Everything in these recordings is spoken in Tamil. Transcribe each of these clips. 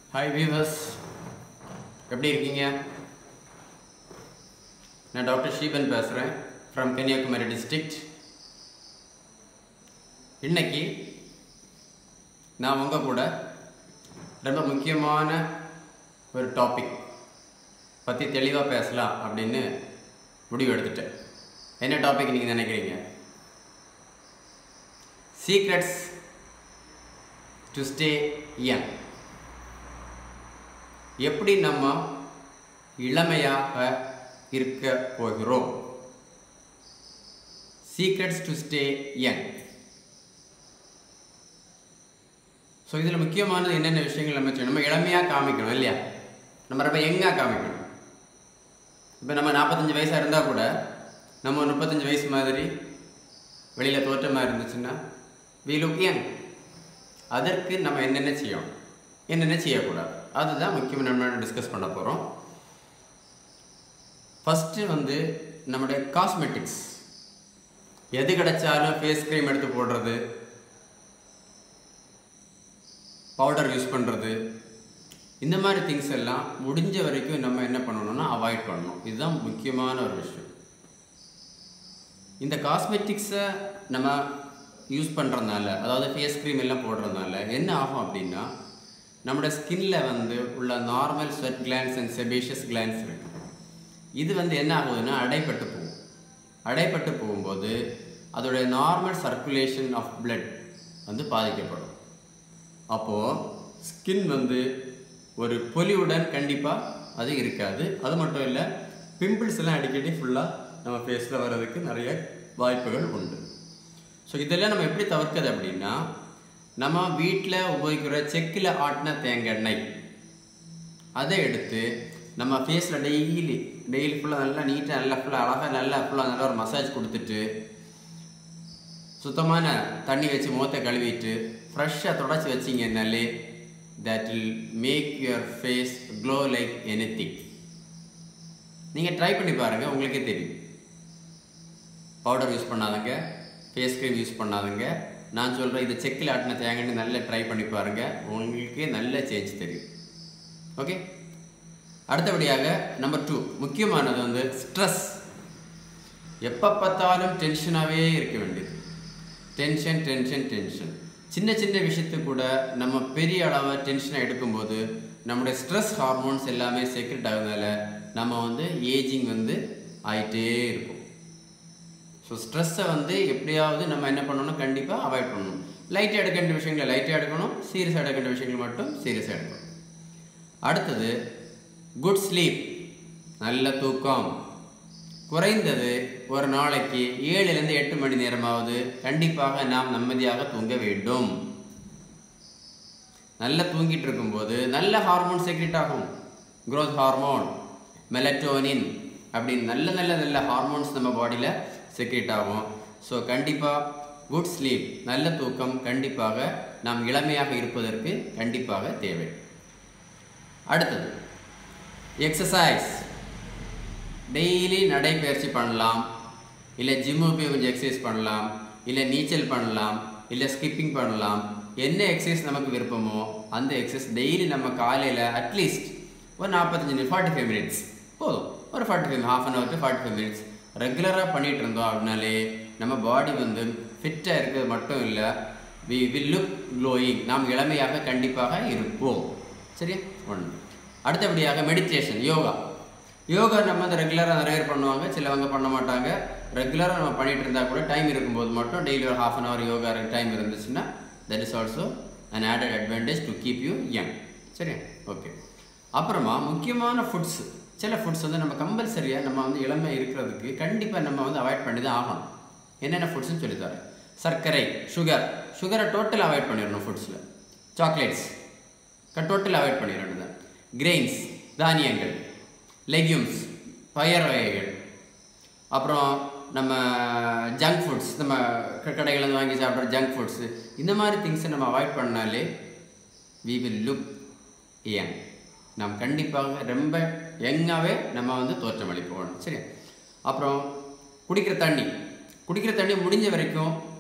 ஹாய் வீவர்ஸ் எப்படி இருக்கீங்க நான் டாக்டர் ஷீபன் பேசுகிறேன் ஃப்ரம் கன்னியாகுமரி டிஸ்ட்ரிக்ட் இன்னைக்கு நான் உங்கள் கூட ரொம்ப முக்கியமான ஒரு டாபிக் பற்றி தெளிவாக பேசலாம் அப்படின்னு முடிவு எடுத்துட்டேன் என்ன டாபிக் நீங்கள் நினைக்கிறீங்க சீக்ரெட்ஸ் டு ஸ்டே யங் எப்படி நம்ம இளமையாக இருக்க போகிறோம் secrets to stay young so இதில் முக்கியமானது என்னென்ன விஷயங்கள் நம்ம செய்யணும் நம்ம இளமையாக காமிக்கணும் இல்லையா நம்ம ரொம்ப யங்காக காமிக்கணும் இப்போ நம்ம நாற்பத்தஞ்சு வயசாக இருந்தால் கூட நம்ம முப்பத்தஞ்சு வயசு மாதிரி வெளியில் தோற்றமாக இருந்துச்சுன்னா வி லுக் யங் அதற்கு நம்ம என்னென்ன செய்யணும் என்னென்ன செய்யக்கூடாது அதுதான் முக்கியம் நம்ம டிஸ்கஸ் பண்ண போகிறோம் ஃபஸ்ட்டு வந்து நம்முடைய காஸ்மெட்டிக்ஸ் எது கிடைச்சாலும் ஃபேஸ் க்ரீம் எடுத்து போடுறது பவுடர் யூஸ் பண்ணுறது இந்த மாதிரி திங்ஸ் எல்லாம் முடிஞ்ச வரைக்கும் நம்ம என்ன பண்ணணும்னா அவாய்ட் பண்ணணும் இதுதான் முக்கியமான ஒரு விஷயம் இந்த காஸ்மெட்டிக்ஸை நம்ம யூஸ் பண்ணுறதுனால அதாவது ஃபேஸ் க்ரீம் எல்லாம் போடுறதுனால என்ன ஆகும் அப்படின்னா நம்மளோட ஸ்கின்ல வந்து உள்ள normal sweat glands and sebaceous glands இருக்கு இது வந்து என்ன ஆகுதுன்னா அடைப்பட்டு போகும் அடைப்பட்டு போகும்போது அதோடைய நார்மல் சர்க்குலேஷன் ஆஃப் blood வந்து பாதிக்கப்படும் அப்போது ஸ்கின் வந்து ஒரு பொலிவுடன் கண்டிப்பாக அது இருக்காது அது மட்டும் இல்லை பிம்பிள்ஸ் எல்லாம் அடிக்கடி ஃபுல்லாக நம்ம ஃபேஸில் வர்றதுக்கு நிறைய வாய்ப்புகள் உண்டு ஸோ இதெல்லாம் நம்ம எப்படி தவிர்க்கிறது அப்படின்னா நம்ம வீட்டில் உபயோகிக்கிற செக்கில் ஆட்டின தேங்காய் எண்ணெய் அதை எடுத்து நம்ம ஃபேஸில் டெய்லி டெய்லி ஃபுல்லாக நல்லா நீட்டாக நல்லா ஃபுல்லாக அழகாக நல்லா ஃபுல்லாக நல்லா ஒரு மசாஜ் கொடுத்துட்டு சுத்தமான தண்ணி வச்சு முகத்தை கழுவிட்டு ஃப்ரெஷ்ஷாக தொடச்சி வச்சிங்கன்னாலே that will make your face glow like எனி திங் நீங்கள் ட்ரை பண்ணி பாருங்கள் உங்களுக்கே தெரியும் பவுடர் யூஸ் பண்ணாதங்க ஃபேஸ் க்ரீம் யூஸ் பண்ணாதங்க நான் சொல்கிறேன் இது செக்கில் ஆட்டின தேங்காய் நல்லா ட்ரை பண்ணி பாருங்கள் உங்களுக்கே நல்ல சேஞ்ச் தெரியும் ஓகே அடுத்தபடியாக நம்பர் டூ முக்கியமானது வந்து ஸ்ட்ரெஸ் எப்போ பார்த்தாலும் டென்ஷனாகவே இருக்க வேண்டியது டென்ஷன் டென்ஷன் டென்ஷன் சின்ன சின்ன விஷயத்துக்கு கூட நம்ம பெரிய அளவு டென்ஷனை எடுக்கும்போது நம்முடைய ஸ்ட்ரெஸ் ஹார்மோன்ஸ் எல்லாமே செக்ரெட் ஆகுறதுனால நம்ம வந்து ஏஜிங் வந்து ஆயிட்டே இருக்கும் ஸோ ஸ்ட்ரெஸ்ஸை வந்து எப்படியாவது நம்ம என்ன பண்ணணும் கண்டிப்பாக அவாய்ட் பண்ணணும் லைட்டாக எடுக்க வேண்டிய விஷயங்களை லைட்டாக எடுக்கணும் சீரியஸாக எடுக்க வேண்டிய விஷயங்கள் மட்டும் சீரியஸாக எடுக்கணும் அடுத்தது குட் ஸ்லீப் நல்ல தூக்கம் குறைந்தது ஒரு நாளைக்கு ஏழுலேருந்து எட்டு மணி நேரமாவது கண்டிப்பாக நாம் நிம்மதியாக தூங்க வேண்டும் நல்லா தூங்கிட்டு இருக்கும்போது நல்ல ஹார்மோன் செக்ரெட் ஆகும் growth ஹார்மோன் மெலட்டோனின் அப்படின்னு நல்ல நல்ல நல்ல ஹார்மோன்ஸ் நம்ம பாடியில் செக்ரெட் ஆகும் ஸோ கண்டிப்பாக குட் ஸ்லீப் நல்ல தூக்கம் கண்டிப்பாக நாம் இளமையாக இருப்பதற்கு கண்டிப்பாக தேவை அடுத்தது எக்ஸசைஸ் டெய்லி நடைப்பயிற்சி பண்ணலாம் இல்லை ஜிம்மு போய் கொஞ்சம் எக்ஸசைஸ் பண்ணலாம் இல்லை நீச்சல் பண்ணலாம் இல்லை ஸ்கிப்பிங் பண்ணலாம் என்ன எக்ஸசைஸ் நமக்கு விருப்பமோ அந்த எக்ஸசைஸ் டெய்லி நம்ம காலையில் அட்லீஸ்ட் ஒரு நாற்பத்தஞ்சு ஃபார்ட்டி ஃபைவ் மினிட்ஸ் போதும் ஒரு forty five half an hour to forty five minutes ரெகுலராக பண்ணிகிட்டு இருந்தோம் அப்படின்னாலே நம்ம பாடி வந்து ஃபிட்டாக இருக்கிறது மட்டும் இல்லை வி வில் லுக் க்ளோயிங் நாம் இளமையாக கண்டிப்பாக இருப்போம் சரியா ஒன்று அடுத்தபடியாக மெடிடேஷன் யோகா யோகா நம்ம வந்து ரெகுலராக நிறைய பேர் பண்ணுவாங்க சிலவங்க பண்ண மாட்டாங்க ரெகுலராக நம்ம பண்ணிட்டு இருந்தால் கூட டைம் இருக்கும்போது மட்டும் டெய்லி ஒரு half an hour yoga time இருந்துச்சுன்னா that is also an added advantage to keep you young சரியா ஓகே அப்புறமா முக்கியமான ஃபுட்ஸ் சில ஃபுட்ஸ் வந்து நம்ம கம்பல்சரியாக நம்ம வந்து இளமை இருக்கிறதுக்கு கண்டிப்பாக நம்ம வந்து அவாய்ட் பண்ணி தான் ஆகணும் என்னென்ன ஃபுட்ஸ்னு சொல்லித்தரேன் சர்க்கரை சுகர் சுகரை டோட்டல் அவாய்ட் பண்ணிடணும் ஃபுட்ஸில் சாக்லேட்ஸ் டோட்டல் அவாய்ட் பண்ணிட வேண்டியதான் கிரெயின்ஸ் தானியங்கள் லெக்யூம்ஸ் பயர் வகைகள் அப்புறம் நம்ம ஜங்க் ஃபுட்ஸ் நம்ம கடைகளில் வாங்கி சாப்பிட்ற ஜங்க் ஃபுட்ஸு இந்த மாதிரி திங்ஸை நம்ம அவாய்ட் பண்ணாலே வி வில் லுக் யங் நாம் கண்டிப்பாக ரொம்ப யங்காகவே நம்ம வந்து தோற்றமளிப்போம் சரி அப்புறம் குடிக்கிற தண்ணி குடிக்கிற தண்ணி முடிஞ்ச வரைக்கும்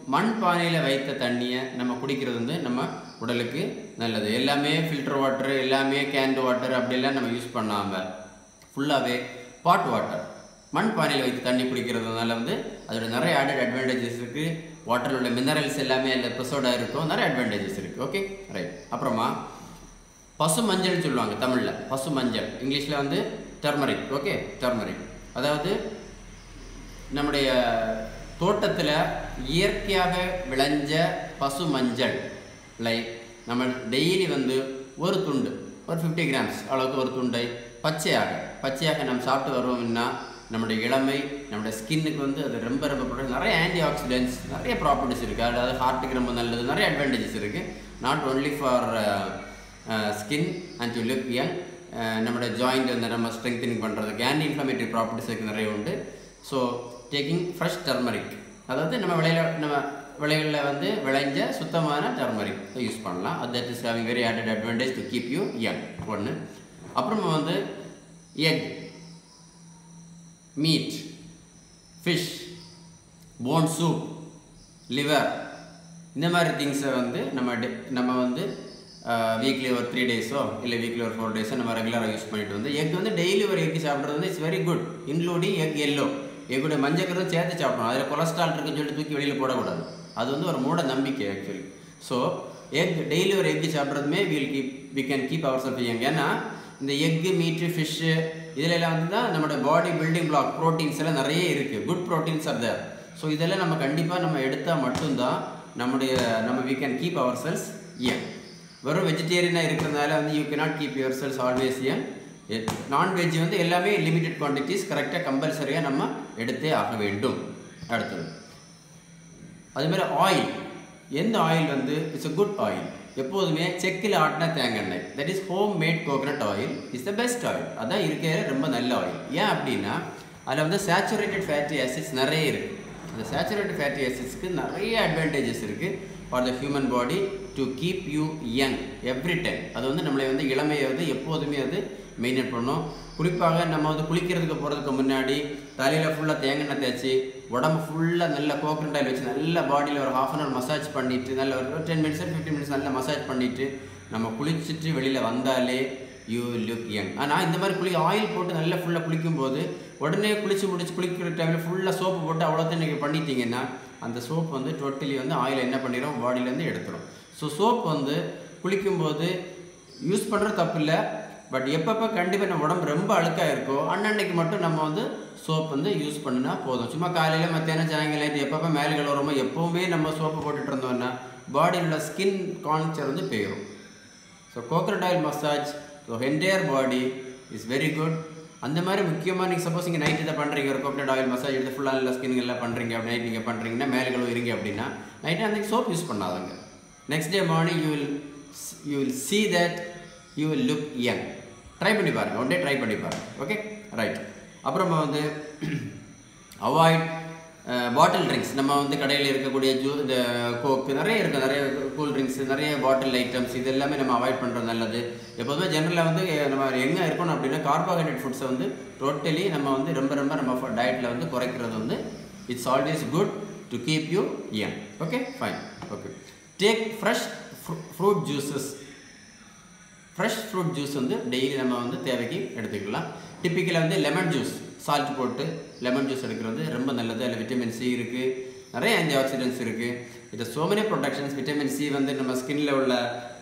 மண் பானையில் வைத்த தண்ணியை நம்ம குடிக்கிறது வந்து நம்ம உடலுக்கு நல்லது எல்லாமே ஃபில்டர் வாட்டர் எல்லாமே கேன்டு வாட்டர் அப்படிலாம் நம்ம யூஸ் பண்ணாமல் ஃபுல்லாகவே பாட் வாட்டர் மண் பானையில் வைத்து தண்ணி குடிக்கிறதுனால வந்து அதோட நிறைய ஆடட் அட்வான்டேஜஸ் இருக்குது வாட்டரில் உள்ள மினரல்ஸ் எல்லாமே அதில் ப்ரெசோடாக இருக்கும் நிறைய அட்வான்டேஜஸ் இருக்குது ஓகே ரைட் அப்புறமா பசு மஞ்சள்னு சொல்லுவாங்க தமிழில் பசு மஞ்சள் இங்கிலீஷில் வந்து டர்மரிக் ஓகே டர்மரிக் அதாவது நம்முடைய தோட்டத்தில் இயற்கையாக விளைஞ்ச பசு மஞ்சள் லைக் நம்ம டெய்லி வந்து ஒரு துண்டு ஒரு ஃபிஃப்டி கிராம்ஸ் அளவுக்கு ஒரு துண்டை பச்சையாக பச்சையாக நம்ம சாப்பிட்டு வருவோம்னா நம்முடைய இளமை நம்முடைய ஸ்கின்னுக்கு வந்து அது ரொம்ப ரொம்ப ப்ரொடக்ட் நிறைய ஆன்டி ஆக்சிடென்ட்ஸ் நிறைய ப்ராப்பர்ட்டிஸ் இருக்குது அதாவது ஹார்ட்டுக்கு ரொம்ப நல்லது நிறைய அட்வான்டேஜஸ் இருக்குது not only for skin and to look young நம்மளோட ஜாயிண்ட் வந்து நம்ம ஸ்ட்ரெங்தனிங் பண்ணுறதுக்கு ஆன்டி இன்ஃப்ளமேட்டரி ப்ராப்பர்ட்டிஸ் நிறைய உண்டு ஸோ டேக்கிங் ஃப்ரெஷ் டர்மரிக் அதாவது நம்ம விளையில நம்ம விளைகளில் வந்து விளைஞ்ச சுத்தமான டர்மரிக் யூஸ் பண்ணலாம் அது that is having very added advantage to keep you young ஒன்று அப்புறமா வந்து egg meat fish bone soup liver இந்த மாதிரி திங்ஸை வந்து நம்ம டெ நம்ம வந்து வீக்லி ஒரு த்ரீ டேஸோ இல்லை வீக்லி ஒரு ஃபோர் டேஸோ நம்ம ரெகுலராக யூஸ் பண்ணிட்டு வந்து எக் வந்து டெய்லி ஒரு எக் சாப்பிட்றது வந்து it's very good including egg yellow எக்குடைய மஞ்சக்கரும் சேர்த்து சாப்பிடணும் அதில் கொலஸ்ட்ரால் இருக்குன்னு சொல்லிட்டு தூக்கி வெளியில் போடக்கூடாது அது வந்து ஒரு மூட நம்பிக்கை ஆக்சுவலி ஸோ எக் டெய்லி ஒரு எக் சாப்பிட்றதுமே will keep we can keep our self young ஏன்னா இந்த எக்கு மீட்டு ஃபிஷ்ஷு இதில் எல்லாம் வந்து தான் நம்மளோட பாடி பில்டிங் பிளாக் ப்ரோட்டீன்ஸ் எல்லாம் நிறைய இருக்குது good proteins are there so இதெல்லாம் நம்ம கண்டிப்பாக நம்ம எடுத்தால் மட்டும்தான் நம்முடைய நம்ம we can keep our cells young வெறும் வெஜிடேரியனாக இருக்கிறதுனால வந்து you cannot keep your cells always young non veg வந்து எல்லாமே லிமிட்டட் குவான்டிட்டிஸ் கரெக்டாக கம்பல்சரியாக நம்ம எடுத்தே ஆக வேண்டும் அடுத்தது அதுமாதிரி ஆயில் எந்த ஆயில் வந்து இட்ஸ் a குட் ஆயில் எப்போதுமே செக்கில் ஆட்டின தேங்காய் எண்ணெய் that is homemade coconut oil is the best oil அதான் இருக்கிற ரொம்ப நல்ல ஆயில் ஏன் அப்படின்னா அதில் வந்து சேச்சுரேட்டட் ஃபேட்டி ஆசிட்ஸ் நிறைய இருக்குது அந்த சேச்சுரேட்டட் ஃபேட்டி ஆசிட்ஸ்க்கு நிறைய அட்வான்டேஜஸ் இருக்குது for the human body to keep you young every time அது வந்து நம்மளை வந்து இளமையை வந்து எப்போதுமே அது மெயின்டைன் பண்ணணும் குறிப்பாக நம்ம வந்து குளிக்கிறதுக்கு போகிறதுக்கு முன்னாடி தலையில் ஃபுல்லாக தேங்காய் எண்ணெய் தேய்ச்சி உடம்பு ஃபுல்லாக நல்ல கோகனட் ஆயில் வச்சு நல்ல பாடியில் ஒரு ஹாஃப் அன் ஹவர் மசாஜ் பண்ணிவிட்டு நல்ல ஒரு டென் மினிட்ஸ் ஃபிஃப்டீன் மினிட்ஸ் நல்லா மசாஜ் பண்ணிவிட்டு நம்ம குளிச்சுட்டு வெளியில் வந்தாலே யூ லுக் யங் ஆனால் இந்த மாதிரி குளி ஆயில் போட்டு நல்லா ஃபுல்லாக குளிக்கும்போது உடனே குளிச்சு முடிச்சு குளிக்கிற டைமில் ஃபுல்லாக சோப்பு போட்டு அவ்வளோதான் நீங்கள் பண்ணிட்டீங்கன்னா அந்த சோப் வந்து டோட்டலி வந்து ஆயில் என்ன பண்ணிடும் பாடியிலேருந்து எடுத்துடும் ஸோ சோப் வந்து குளிக்கும்போது யூஸ் பண்ணுற தப்பு இல்லை பட் எப்பப்போ கண்டிப்பாக நம்ம உடம்பு ரொம்ப அழுக்காக இருக்கோ அன்னன்னைக்கு மட்டும் நம்ம வந்து சோப் வந்து யூஸ் பண்ணினா போதும் சும்மா காலையில் மத்தியானம் சாயங்காலம் நைட்டு எப்பப்போ மேலே கழுவுறோமோ எப்போவுமே நம்ம சோப்பு போட்டுட்டு இருந்தோம்னா பாடியில் உள்ள ஸ்கின் கான்ச்சர் வந்து போயிடும் so coconut oil massage so entire body is very good அந்த மாதிரி முக்கியமாக நீங்கள் சப்போஸ் நீங்கள் நைட் இதை பண்ணுறீங்க ஒரு கோகனட் ஆயில் மசாஜ் எடுத்து ஃபுல்லாக நல்லா ஸ்கின் எல்லாம் பண்ணுறீங்க அப்படி நைட் நீங்கள் பண்ணுறீங்கன்னா மேலே கழுவுறீங்க அப்படின்னா நைட்டு அன்றைக்கி சோப் யூஸ் பண்ணாதாங்க next day morning you will you will see that you will look young try பண்ணி பாருங்கள் ஒன் டே ட்ரை பண்ணி பாருங்கள் ஓகே ரைட் அப்புறமா வந்து அவாய்ட் பாட்டில் ட்ரிங்க்ஸ் நம்ம வந்து கடையில் இருக்கக்கூடிய ஜூ இந்த கோக்கு நிறைய இருக்குது நிறைய கூல் ட்ரிங்க்ஸ் நிறைய பாட்டில் ஐட்டம்ஸ் இது எல்லாமே நம்ம அவாய்ட் பண்ணுறது நல்லது எப்போதுமே ஜென்ரலாக வந்து நம்ம எங்கே இருக்கணும் அப்படின்னா கார்போஹைட்ரேட் ஃபுட்ஸை வந்து டோட்டலி நம்ம வந்து ரொம்ப ரொம்ப நம்ம டயட்டில் வந்து குறைக்கிறது வந்து it's always good to keep you young okay fine okay take fresh fruit juices fresh fruit juice வந்து டெய்லி நம்ம வந்து தேவைக்கு எடுத்துக்கலாம் டிப்பிக்கலாக வந்து லெமன் ஜூஸ் சால்ட் போட்டு லெமன் ஜூஸ் எடுக்கிறது ரொம்ப நல்லது அதில் விட்டமின் சி இருக்குது நிறைய ஆன்டி ஆக்சிடென்ட்ஸ் இருக்குது இது so many productions vitamin C வந்து நம்ம ஸ்கின்ல உள்ள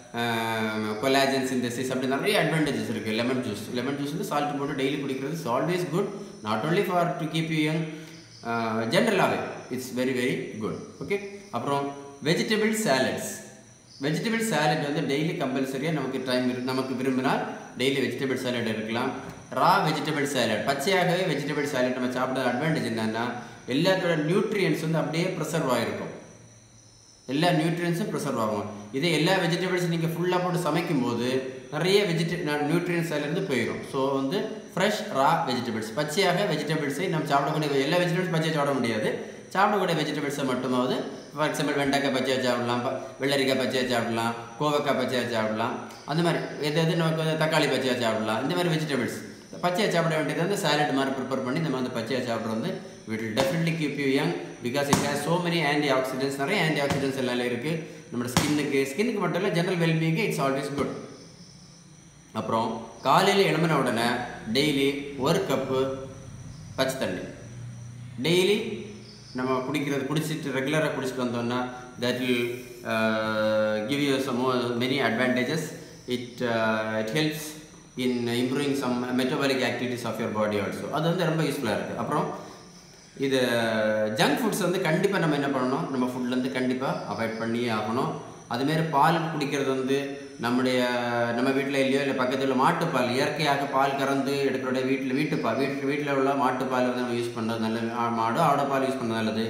கொலாஜன் சிந்தசிஸ் அப்படி நிறைய அட்வான்டேஜஸ் இருக்குது லெமன் ஜூஸ் லெமன் ஜூஸ் வந்து சால்ட் போட்டு டெய்லி குடிக்கிறது is always good not only for to keep you young ஜென்ரலாகவே it's very very good okay அப்புறம் வெஜிடபிள் சாலட்ஸ் வெஜிடபிள் சாலட் வந்து டெய்லி கம்பல்சரியாக நமக்கு டைம் இரு நமக்கு விரும்பினால் டெய்லி வெஜிடபிள் சாலட் இருக்கலாம் ரா வெஜிடபிள் சாலட் பச்சையாகவே வெஜிடபிள் சாலட் நம்ம சாப்பிட்ற அட்வான்டேஜ் என்னன்னா எல்லாத்தோட நியூட்ரியன்ஸ் வந்து அப்படியே ப்ரிசர்வ் ஆகிருக்கும் எல்லா நியூட்ரியன்ஸும் ப்ரிசர்வ் ஆகும் இதே எல்லா வெஜிடபிள்ஸ் நீங்கள் ஃபுல்லாக போட்டு சமைக்கும் போது நிறைய வெஜிட நியூட்ரியன்ஸ் அதிலேருந்து போயிடும் ஸோ வந்து ஃப்ரெஷ் ரா வெஜிடபிள்ஸ் பச்சையாக வெஜிடபிள்ஸை நம்ம சாப்பிடக்கூடிய எல்லா வெஜிடபிள்ஸ் பச்சையாக சாப்பிட முடியாது சாப்பிடக்கூடிய வெஜிடபிள்ஸை மட்டுமாவது ஃபார் எக்ஸாம்பிள் வெண்டைக்காய் பச்சையாக சாப்பிடலாம் ப- வெள்ளரிக்காய் பச்சையாக சாப்பிடலாம் கோவக்காய் பச்சையாக சாப்பிடலாம் அந்த மாதிரி எது எது நமக்கு வந்து தக்காளி பச்சையாக சாப்பிடலாம் இந்த மாதிரி வெஜிடபிள்ஸ் பச்சையாக சாப்பிட வேண்டியது வந்து சாலட் மாதிரி ப்ரிப்பேர் பண்ணி நம்ம வந்து பச்சையாக சாப்பிட்றது வந்து will definitely keep you young because it has so many antioxidants நிறைய ஆன்டி ஆக்சிடென்ட்ஸ் எல்லாம் இருக்குது நம்ம ஸ்கின்னுக்கு ஸ்கின்னுக்கு மட்டும் இல்லை general wellbeing it's always good அப்புறம் காலையில் எழும்பின உடனே டெய்லி ஒரு கப்பு பச்சை தண்ணி டெய்லி நம்ம குடிக்கிறது குடிச்சிட்டு ரெகுலராக குடிச்சிட்டு வந்தோம்னா that will give you some many advantages it it helps in improving some metabolic activities of your body also அது வந்து ரொம்ப யூஸ்ஃபுல்லாக இருக்குது அப்புறம் இது ஜங்க் ஃபுட்ஸ் வந்து கண்டிப்பாக நம்ம என்ன பண்ணணும் நம்ம ஃபுட்லேருந்து கண்டிப்பாக அவாய்ட் பண்ணியே ஆகணும் அதுமாரி பால் குடிக்கிறது வந்து நம்முடைய நம்ம வீட்டில் இல்லையோ இல்லை பக்கத்தில் மாட்டுப்பால் இயற்கையாக பால் கறந்து எடுக்கிறோட வீட்டில் வீட்டுப்பால் வீட்டு வீட்டில் உள்ள மாட்டுப்பால் வந்து நம்ம யூஸ் பண்ணுறது நல்லது ஆ, மாடோ ஆடோ பால் யூஸ் பண்ணுறது நல்லது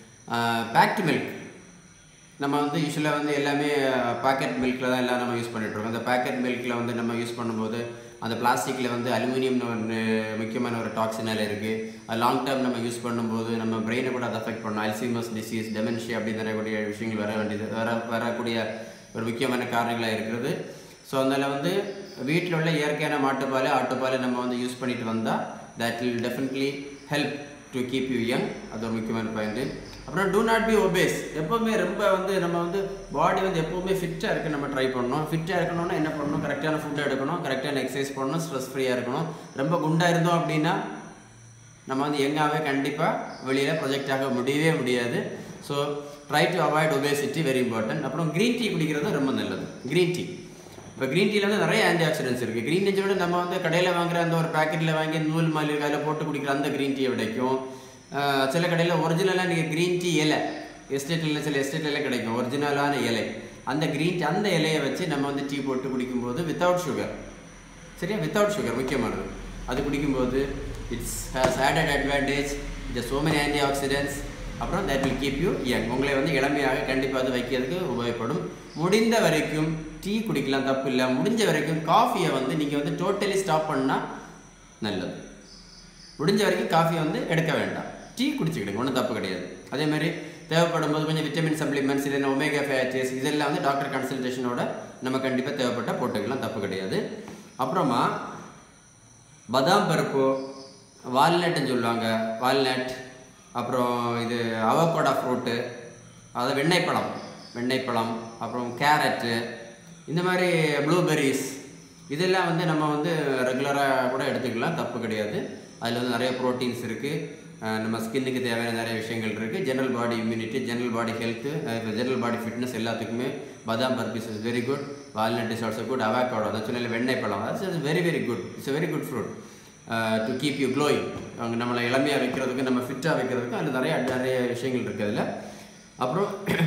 பேக்டு மில்க் நம்ம வந்து யூஸ்வலாக வந்து எல்லாமே பாக்கெட் மில்கில் தான் எல்லாம் நம்ம யூஸ் பண்ணிட்டு இருக்கோம் அந்த பாக்கெட் மில்கில் வந்து நம்ம யூஸ் பண்ணும்போது அந்த பிளாஸ்டிக்கில் வந்து அலுமினியம்னு ஒரு முக்கியமான ஒரு டாக்ஸினால் இருக்குது அது லாங் டேர்ம் நம்ம யூஸ் பண்ணும்போது நம்ம பிரெயினை கூட அதை அஃபெக்ட் பண்ணும் அல்சீமஸ் டிசீஸ் டெமென்ஷியா அப்படி நிறையக்கூடிய விஷயங்கள் வர வேண்டியது வர வரக்கூடிய ஒரு முக்கியமான காரணங்களாக இருக்கிறது ஸோ அதனால் வந்து வீட்டில் உள்ள இயற்கையான மாட்டுப்பால் ஆட்டுப்பால் நம்ம வந்து யூஸ் பண்ணிட்டு வந்தால் that will definitely help to keep you young அது ஒரு முக்கியமான பாயிண்ட்டு அப்புறம் டூ நாட் பி ஒபேஸ் எப்போவுமே ரொம்ப வந்து நம்ம வந்து பாடி வந்து எப்போவுமே ஃபிட்டாக இருக்க நம்ம ட்ரை பண்ணணும் ஃபிட்டாக இருக்கணும்னா என்ன பண்ணணும் கரெக்டான ஃபுட் எடுக்கணும் கரெக்டான எக்ஸசைஸ் பண்ணணும் ஸ்ட்ரெஸ் ஃப்ரீயாக இருக்கணும் ரொம்ப குண்டாக இருந்தோம் அப்படின்னா நம்ம வந்து எங்காவே கண்டிப்பாக வெளியில் ப்ரொஜெக்ட் ஆக முடியவே முடியாது so try to avoid obesity very important அப்புறம் க்ரீன் டீ குடிக்கிறது ரொம்ப நல்லது க்ரீன் டீ இப்போ க்ரீன் டீல வந்து நிறைய ஆன்டி ஆக்சிடென்ட்ஸ் இருக்குது க்ரீன் டீ விட நம்ம வந்து கடையில் வாங்குற அந்த ஒரு பேக்கெட்டில் வாங்கி நூல் மாதிரி அதில் போட்டு குடிக்கிற அந்த க்ரீன் டீயை விடைக்கும் ஆஹ் சில கடையில் ஒரிஜினலாக நீங்கள் க்ரீன் டீ இலை எஸ்டேட்டில் சில எஸ்டேட்டில் கிடைக்கும் ஒரிஜினலான இலை அந்த க்ரீன் டீ அந்த இலையை வச்சு நம்ம வந்து டீ போட்டு குடிக்கும்போது வித்தவுட் சுகர் சரியா வித்தவுட் சுகர் முக்கியமானது அது குடிக்கும்போது it's has added advantage it so many antioxidants அப்புறம் that will keep you young உங்களை வந்து இளமையாக கண்டிப்பாக அது வைக்கிறதுக்கு உபயோகப்படும் முடிந்த வரைக்கும் டீ குடிக்கலாம் தப்பு இல்லை முடிஞ்ச வரைக்கும் காஃபியை வந்து நீங்கள் வந்து டோட்டலி ஸ்டாப் பண்ணால் நல்லது முடிஞ்ச வரைக்கும் காஃபி வந்து எடுக்க வேண்டாம் டீ குடிச்சுக்கிடுங்க ஒன்றும் தப்பு கிடையாது அதே மாதிரி தேவைப்படும் போது கொஞ்சம் விட்டமின் சப்ளிமெண்ட்ஸ் இல்லைன்னா ஒமேகா ஃபேட்டிஸ் இதெல்லாம் வந்து டாக்டர் கன்சல்டேஷனோட நம்ம கண்டிப்பாக தேவைப்பட்டால் போட்டுக்கலாம் தப்பு கிடையாது அப்புறமா பதாம் பருப்பு வால்நட்டுன்னு சொல்லுவாங்க வால்நட் அப்புறம் இது அவகோடா ஃப்ரூட்டு அதாவது வெண்ணெய்ப்பழம் வெண்ணெய்ப்பழம் அப்புறம் கேரட்டு இந்த மாதிரி ப்ளூபெர்ரிஸ் இதெல்லாம் வந்து நம்ம வந்து ரெகுலராக கூட எடுத்துக்கலாம் தப்பு கிடையாது அதில் வந்து நிறைய ப்ரோட்டீன்ஸ் இருக்குது நம்ம ஸ்கின்னுக்கு தேவையான நிறைய விஷயங்கள் இருக்குது general body immunity general body health general body fitness எல்லாத்துக்குமே பாதாம் பர்பிஸ் is very good walnut is also good avocado அதான் சொன்ன வெண்ணெய் பழம் it's very very good it's very good fruit to keep you glowing அவங்க நம்மளை இளமையாக வைக்கிறதுக்கு நம்ம ஃபிட்டாக வைக்கிறதுக்கு அதில் நிறைய நிறைய விஷயங்கள் இருக்குது அதில் அப்புறம்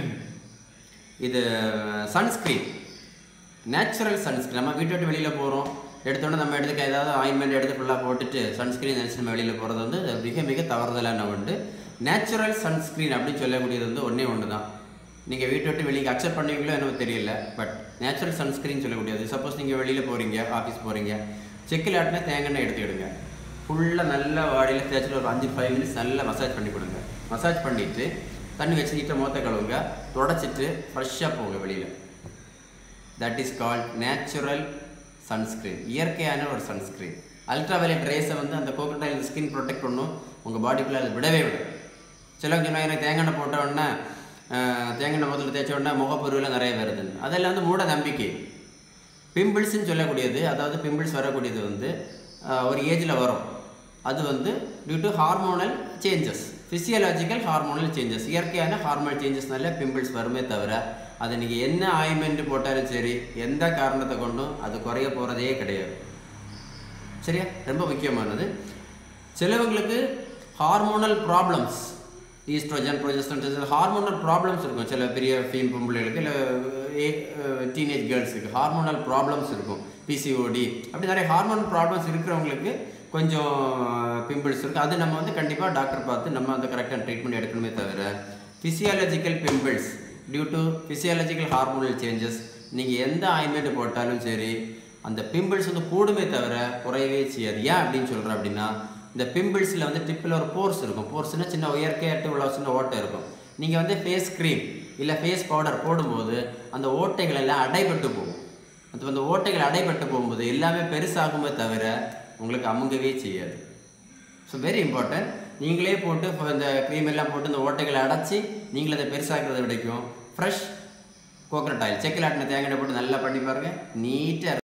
இது சன்ஸ்க்ரீன் நேச்சுரல் சன்ஸ்க்ரீன் நம்ம வீட்டை விட்டு வெளியில் போகிறோம் எடுத்தோடனே நம்ம எடுத்துக்க ஏதாவது ஆயின்மெண்ட் எடுத்து ஃபுல்லாக போட்டுட்டு சன்ஸ்க்ரீன் நினச்சி நம்ம வெளியில் போகிறது வந்து அது மிக மிக தவறுதலான ஒன்று நேச்சுரல் சன்ஸ்க்ரீன் அப்படின்னு சொல்லக்கூடியது வந்து ஒன்றே ஒன்று தான் நீங்கள் வீட்டை விட்டு வெளியே அக்செப்ட் பண்ணுவீங்களோ எனக்கு தெரியல பட் நேச்சுரல் சன்ஸ்க்ரீன் சொல்லக்கூடியது சப்போஸ் நீங்கள் வெளியில் போகிறீங்க ஆஃபீஸ் போகிறீங்க செக்கில் ஆட்டினா தேங்காய் எடுத்துக்கிடுங்க ஃபுல்லாக நல்லா வாடியில் தேய்ச்சிட்டு ஒரு அஞ்சு ஃபைவ் மினிட்ஸ் நல்லா மசாஜ் பண்ணி கொடுங்க மசாஜ் பண்ணிவிட்டு தண்ணி வச்சு நீட்டாக மொத்த கழுவுங்க தொடச்சிட்டு ஃப்ரெஷ்ஷாக போங்க வெளியில் that is called natural sunscreen இயற்கையான ஒரு சன்ஸ்க்ரீன் அல்ட்ரா வயலட் ரேஸை வந்து அந்த கோகனட் ஸ்கின் ப்ரொடெக்ட் பண்ணும் உங்கள் பாடிக்குள்ளே அது விடவே விடும் சிலவங்க சொன்னாங்க எனக்கு தேங்காய் எண்ணெய் போட்ட உடனே ஆஹ், தேங்காய் எண்ணெய் முதல்ல தேய்ச்ச உடனே முகப்பொருவில் நிறைய வருதுன்னு அதெல்லாம் வந்து மூட நம்பிக்கை பிம்பிள்ஸ்ன்னு சொல்லக்கூடியது அதாவது பிம்பிள்ஸ் வரக்கூடியது வந்து ஆஹ், ஒரு ஏஜில் வரும் அது வந்து due to hormonal changes physiological hormonal changes இயற்கையான ஹார்மோனல் சேஞ்சஸ்னால பிம்பிள்ஸ் வருமே தவிர அது நீங்கள் என்ன ஆயின்மெண்ட் போட்டாலும் சரி எந்த காரணத்தை கொண்டும் அது குறைய போகிறதே கிடையாது சரியா ரொம்ப முக்கியமானது சிலவங்களுக்கு hormonal problems estrogen progesterone hormonal problems இருக்கும் சில பெரிய ஃபீம் பொம்பளைகளுக்கு இல்லை டீனேஜ் கேர்ள்ஸுக்கு ஹார்மோனல் ப்ராப்ளம்ஸ் இருக்கும் பிசிஓடி அப்படி நிறைய ஹார்மோனல் ப்ராப்ளம்ஸ் இருக்கிறவங்களுக்கு கொஞ்சம் பிம்பிள்ஸ் இருக்குது அது நம்ம வந்து கண்டிப்பாக டாக்டர் பார்த்து நம்ம அந்த கரெக்டான ட்ரீட்மெண்ட் எடுக்கணுமே தவிர physiological pimples due to physiological hormonal changes நீங்கள் எந்த ஆயின்மெண்ட் போட்டாலும் சரி அந்த பிம்பிள்ஸ் வந்து கூடுமே தவிர குறையவே செய்யாது ஏன் அப்படின்னு சொல்கிறேன் அப்படின்னா இந்த பிம்பிள்ஸில் வந்து டிப்பில் ஒரு போர்ஸ் இருக்கும் போர்ஸ்னால் சின்ன இயற்கையாட்டு உள்ள சின்ன ஓட்டை இருக்கும் நீங்கள் வந்து ஃபேஸ் க்ரீம் இல்லை ஃபேஸ் பவுடர் போடும்போது அந்த ஓட்டைகள் எல்லாம் அடைபட்டு போகும் அது அந்த ஓட்டைகள் அடைபட்டு போகும்போது எல்லாமே பெருசாகுமே தவிர உங்களுக்கு அமுங்கவே செய்யாது ஸோ வெரி இம்பார்ட்டன்ட் நீங்களே போட்டு இப்போ இந்த க்ரீம் எல்லாம் போட்டு இந்த ஓட்டைகளை அடைச்சி நீங்களே அதை பெருசாக்குறது கிடைக்கும் ஃப்ரெஷ் கோகனட் ஆயில் செக்கில் ஆட்டின தேங்காய் எண்ணெய் போட்டு நல்லா பண்ணி பாருங்க நீட்டாக